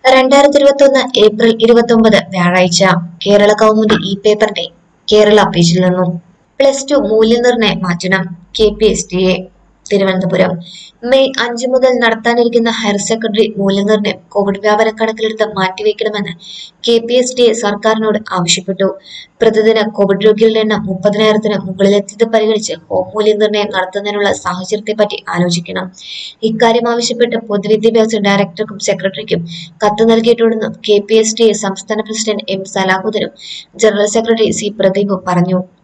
രണ്ടായിരത്തി ഇരുപത്തി ഒന്ന് ഏപ്രിൽ ഇരുപത്തി ഒമ്പത് വ്യാഴാഴ്ച കേരള കൗമുദി ഇ പേപ്പറിന്റെ കേരള പേജിൽ നിന്നും പ്ലസ് ടു മൂല്യനിർണ്ണയം മാറ്റണം K P S T A Thiruvananthapuram May അഞ്ച് മുതൽ നടത്താനിരിക്കുന്ന ഹയർ സെക്കൻഡറി മൂല്യനിർണ്ണയം കോവിഡ് വ്യാപനം കണക്കിലെടുത്ത് മാറ്റിവെക്കണമെന്ന് K P S T A സർക്കാരിനോട് ആവശ്യപ്പെട്ടു പ്രതിദിന കോവിഡ് രോഗികളുടെ എണ്ണം മുപ്പതിനായിരത്തിന് മുകളിലെത്തിയത് പരിഗണിച്ച് ഹോം മൂല്യനിർണ്ണയം നടത്തുന്നതിനുള്ള സാഹചര്യത്തെപ്പറ്റി ആലോചിക്കണം ഇക്കാര്യം ആവശ്യപ്പെട്ട് പൊതുവിദ്യാഭ്യാസ ഡയറക്ടർക്കും സെക്രട്ടറിക്കും കത്ത് നൽകിയിട്ടുണ്ടെന്നും K P S T A സംസ്ഥാന പ്രസിഡന്റ് എം സലാഹുദ്ദീനും ജനറൽ സെക്രട്ടറി സി പ്രദീപും പറഞ്ഞു